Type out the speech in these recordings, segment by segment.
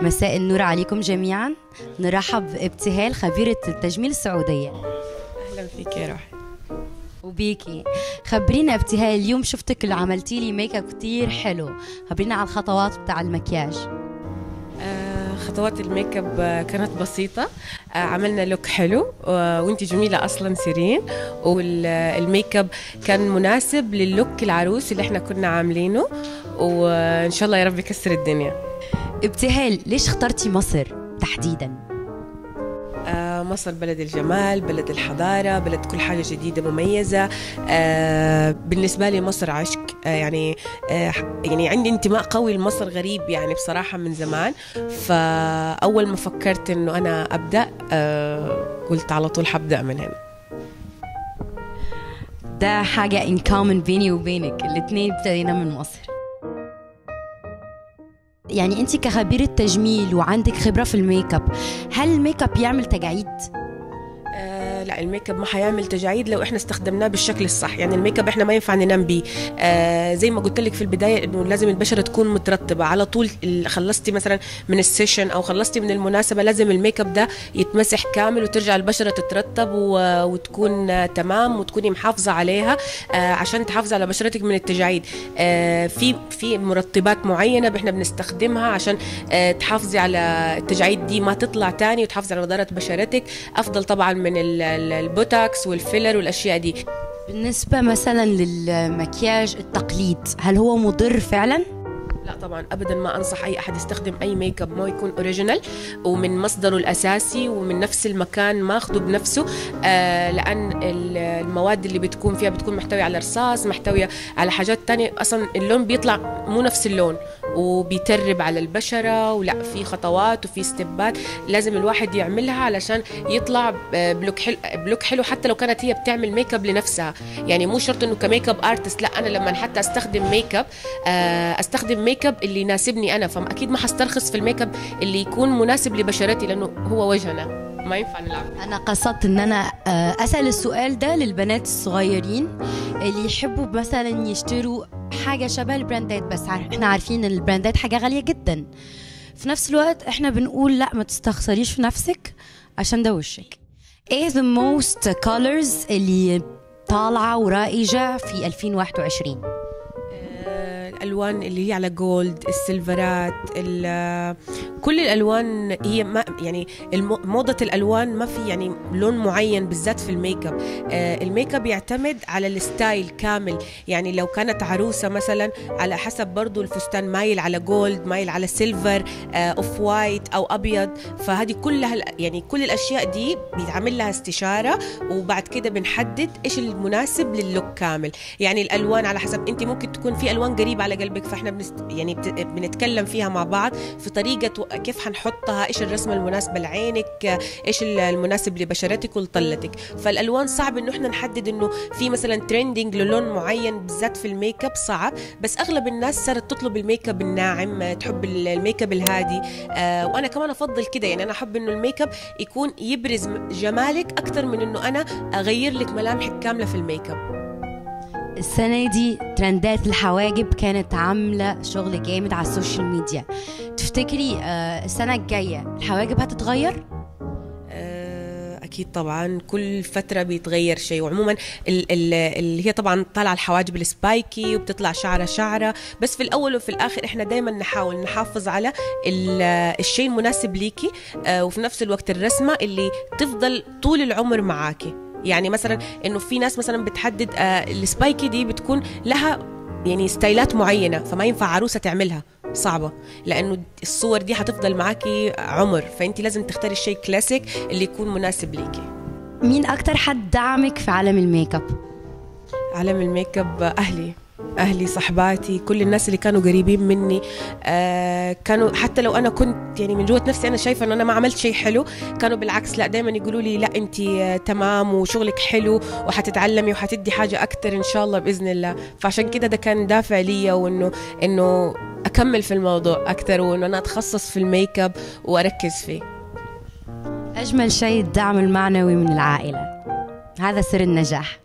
مساء النور عليكم جميعا نرحب بابتهال خبيرة التجميل السعودية اهلا فيك يا روحي وبيكي خبرينا ابتهال اليوم شفتك اللي عملتي لي ميك اب كتير حلو خبرينا على الخطوات بتاع المكياج آه خطوات الميك اب آه، كانت بسيطة آه عملنا لوك حلو آه وانت جميلة اصلا سيرين والميك اب كان مناسب للوك العروس اللي احنا كنا عاملينه وان شاء الله يا رب يكسر الدنيا ابتهال ليش اخترتي مصر تحديدا آه مصر بلد الجمال بلد الحضارة بلد كل حاجة جديدة مميزة آه بالنسبة لي مصر عشق آه يعني آه يعني عندي انتماء قوي لمصر غريب يعني بصراحة من زمان فأول ما فكرت إنه أنا أبدأ آه قلت على طول حبدأ من هنا ده حاجة ان كومن بيني وبينك الاتنين ابتدينا من مصر يعني انت كخبيرة تجميل وعندك خبرة في الميك اب هل الميك اب يعمل تجاعيد؟ آه لا الميك اب ما حيعمل تجاعيد لو احنا استخدمناه بالشكل الصح يعني الميك اب احنا ما ينفع ننام بيه آه زي ما قلت لك في البدايه انه لازم البشره تكون مترطبه على طول ال- خلصتي مثلا من السيشن او خلصتي من المناسبه لازم الميك اب ده يتمسح كامل وترجع البشره تترطب و- وتكون آه تمام وتكوني محافظه عليها آه عشان تحافظي على بشرتك من التجاعيد آه في في مرطبات معينه احنا بنستخدمها عشان آه تحافظي على التجاعيد دي ما تطلع تاني وتحافظي على نضاره بشرتك افضل طبعا من ال- ال- البوتوكس والفيلر والاشياء دي بالنسبة مثلا للمكياج التقليد هل هو مضر فعلا؟ لا طبعا ابدا ما انصح اي احد يستخدم اي ميك اب ما يكون اوريجينال ومن مصدره الاساسي ومن نفس المكان ماخذه بنفسه آه لان ال- المواد اللي بتكون فيها بتكون محتويه على رصاص محتويه على حاجات تانية اصلا اللون بيطلع مو نفس اللون وبيترب على البشره ولا في خطوات وفي ستيبات لازم الواحد يعملها علشان يطلع ب- بلوك حلو بلوك حلو حتى لو كانت هي بتعمل ميك اب لنفسها يعني مو شرط انه كميك اب ارتست لا انا لما حتى استخدم ميك اب آه، استخدم ميك اب اللي يناسبني انا فاكيد ما حسترخص في الميك اب اللي يكون مناسب لبشرتي لانه هو وجهنا ما ينفع نلعب أنا قصدت إن أنا آه، أسأل السؤال ده للبنات الصغيرين اللي يحبوا مثلا يشتروا حاجة شبه البراندات بس عار- إحنا عارفين إن البراندات حاجة غالية جدا في نفس الوقت إحنا بنقول لا ما تستخسريش في نفسك عشان ده وشك إيه the most colors اللي طالعة ورائجة في 2021 آه، الالوان اللي هي على جولد السيلفرات ال- كل الالوان هي ما يعني الم- موضه الالوان ما في يعني لون معين بالذات في الميك اب آه، الميك اب يعتمد على الستايل كامل يعني لو كانت عروسه مثلا على حسب برضو الفستان مايل على جولد مايل على سيلفر اوف وايت او ابيض فهذه كلها ال- يعني كل الاشياء دي بيتعمل لها استشاره وبعد كده بنحدد ايش المناسب للوك كامل يعني الالوان على حسب انت ممكن تكون في الوان قريبه على قلبك فاحنا بنست... يعني بت... بنتكلم فيها مع بعض في طريقه و- كيف حنحطها ايش الرسمه المناسبه لعينك ايش ال- المناسب لبشرتك ولطلتك فالالوان صعب انه احنا نحدد انه في مثلا ترندنج للون معين بالذات في الميك اب صعب بس اغلب الناس صارت تطلب الميك اب الناعم آه، تحب ال- الميك اب الهادي آه وانا كمان افضل كده يعني انا احب انه الميك اب يكون يبرز م- جمالك اكثر من انه انا اغير لك ملامحك كامله في الميك اب السنة دي ترندات الحواجب كانت عاملة شغل جامد على السوشيال ميديا تفتكري آه، السنة الجاية الحواجب هتتغير؟ آه، اكيد طبعا كل فتره بيتغير شيء وعموما ال- ال- اللي هي طبعا طالعه الحواجب السبايكي وبتطلع شعره شعره بس في الاول وفي الاخر احنا دائما نحاول نحافظ على ال- الشيء المناسب ليكي آه، وفي نفس الوقت الرسمه اللي تفضل طول العمر معاكي يعني مثلا انه في ناس مثلا بتحدد آه، السبايكي دي بتكون لها يعني ستايلات معينه فما ينفع عروسه تعملها صعبة لأنه الصور دي حتفضل معاكي عمر فأنت لازم تختاري الشيء كلاسيك اللي يكون مناسب ليكي مين أكتر حد دعمك في عالم الميك اب؟ عالم الميك اب أهلي أهلي صحباتي كل الناس اللي كانوا قريبين مني آه كانوا حتى لو أنا كنت يعني من جوة نفسي أنا شايفة أنه أنا ما عملت شيء حلو كانوا بالعكس لا دائما يقولوا لي لا أنت آه تمام وشغلك حلو وحتتعلمي وحتدي حاجة أكتر إن شاء الله بإذن الله فعشان كده ده كان دافع ليا وإنه إنه أكمل في الموضوع أكتر وإنه أنا أتخصص في الميك اب وأركز فيه أجمل شيء الدعم المعنوي من العائلة هذا سر النجاح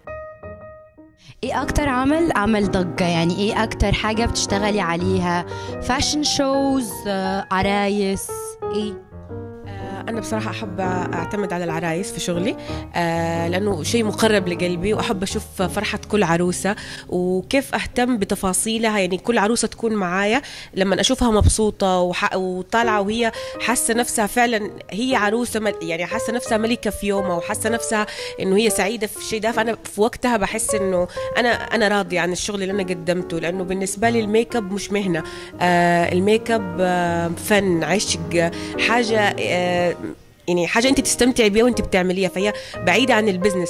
ايه اكتر عمل عمل ضجة يعني ايه اكتر حاجة بتشتغلي عليها فاشن شوز عرايس ايه آه، أنا بصراحة أحب أعتمد على العرايس في شغلي آه، لأنه شيء مقرب لقلبي وأحب أشوف فرحة كل عروسة وكيف أهتم بتفاصيلها يعني كل عروسة تكون معايا لما أشوفها مبسوطة وح- وطالعة وهي حاسة نفسها فعلا هي عروسة مل- يعني حاسة نفسها ملكة في يومها وحاسة نفسها إنه هي سعيدة في الشيء ده فأنا في وقتها بحس إنه أنا أنا راضية عن الشغل اللي أنا قدمته لأنه بالنسبة لي الميك اب مش مهنة آه، الميك اب آه، فن عشق حاجة آه، يعني حاجة أنت تستمتعي بيها وأنت بتعمليها فهي بعيدة عن البزنس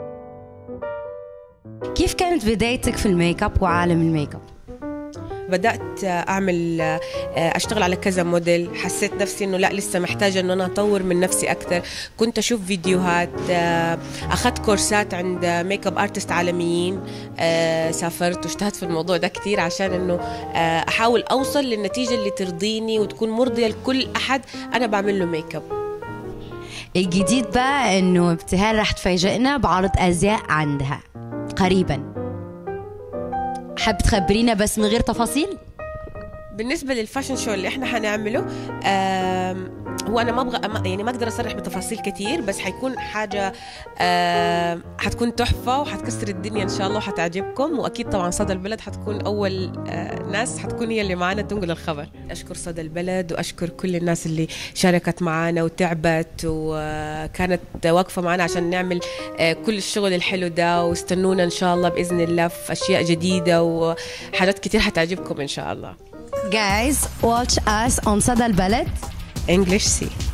كيف كانت بدايتك في الميك اب وعالم الميك اب بدأت أعمل أشتغل على كذا موديل حسيت نفسي إنه لا لسه محتاجة إنه أنا أطور من نفسي أكثر كنت أشوف فيديوهات أخذت كورسات عند ميك اب ارتست عالميين سافرت واجتهدت في الموضوع ده كتير عشان إنه أحاول أوصل للنتيجة اللي ترضيني وتكون مرضية لكل أحد أنا بعمل له ميك اب الجديد بقى انه ابتهال رح تفاجئنا بعرض ازياء عندها قريبا حاب تخبرينا بس من غير تفاصيل بالنسبه للفاشن شو اللي احنا حنعمله آم، هو انا ما ابغى أما- يعني ما اقدر اصرح بتفاصيل كتير بس حيكون حاجه آم، حتكون تحفه وحتكسر الدنيا ان شاء الله وحتعجبكم واكيد طبعا صدى البلد حتكون اول آه، ناس حتكون هي اللي معانا تنقل الخبر اشكر صدى البلد واشكر كل الناس اللي شاركت معانا وتعبت وكانت واقفه معانا عشان نعمل آه، كل الشغل الحلو ده واستنونا ان شاء الله باذن الله في اشياء جديده وحاجات كتير حتعجبكم ان شاء الله Guys, watch us on صدى البلد English C